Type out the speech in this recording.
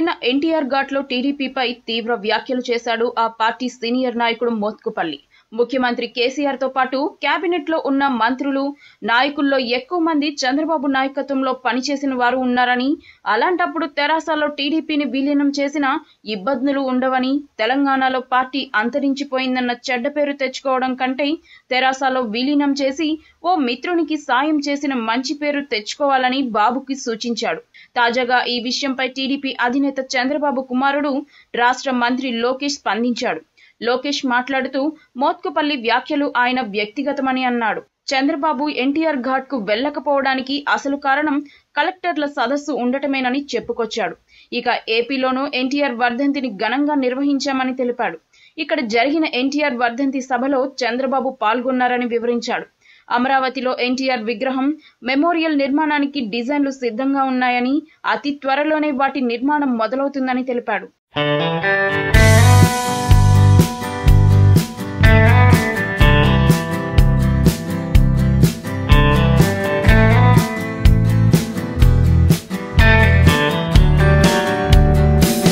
నిన్న ఎన్టీఆర్ ఘాట్లో టీడీపీపై తీవ్ర వ్యాఖ్యలు చేశాడు ఆ పార్టీ సీనియర్ నాయకుడు మోత్కుపల్లి ముఖ్యమంత్రి కేసీఆర్ తో పాటు కేబినెట్ లో ఉన్న మంత్రులు నాయకుల్లో ఎక్కువ మంది చంద్రబాబు నాయకత్వంలో పనిచేసిన వారు ఉన్నారని అలాంటప్పుడు తెరాసలో టీడీపీని విలీనం చేసిన ఇబ్బందులు ఉండవని తెలంగాణలో పార్టీ అంతరించిపోయిందన్న చెడ్డ పేరు తెచ్చుకోవడం కంటే తెరాసలో విలీనం చేసి ఓ మిత్రునికి సాయం చేసిన మంచి పేరు తెచ్చుకోవాలని బాబుకి సూచించాడు తాజాగా ఈ విషయంపై టీడీపీ అధినేత చంద్రబాబు కుమారుడు రాష్ట్ర మంత్రి లోకేష్ స్పందించాడు లోకేష్ మాట్లాడుతూ మోత్కుపల్లి వ్యాఖ్యలు ఆయన వ్యక్తిగతమని అన్నాడు చంద్రబాబు ఎన్టీఆర్ ఘాట్ కు వెళ్లకపోవడానికి అసలు కారణం కలెక్టర్ల సదస్సు ఉండటమేనని చెప్పుకొచ్చాడు ఇక ఏపీలోనూ ఎన్టీఆర్ వర్ధంతిని ఘనంగా నిర్వహించామని తెలిపాడు ఇక్కడ జరిగిన ఎన్టీఆర్ వర్ధంతి సభలో చంద్రబాబు పాల్గొన్నారని వివరించాడు అమరావతిలో ఎన్టీఆర్ విగ్రహం మెమోరియల్ నిర్మాణానికి డిజైన్లు సిద్ధంగా ఉన్నాయని అతి త్వరలోనే వాటి నిర్మాణం మొదలవుతుందని తెలిపాడు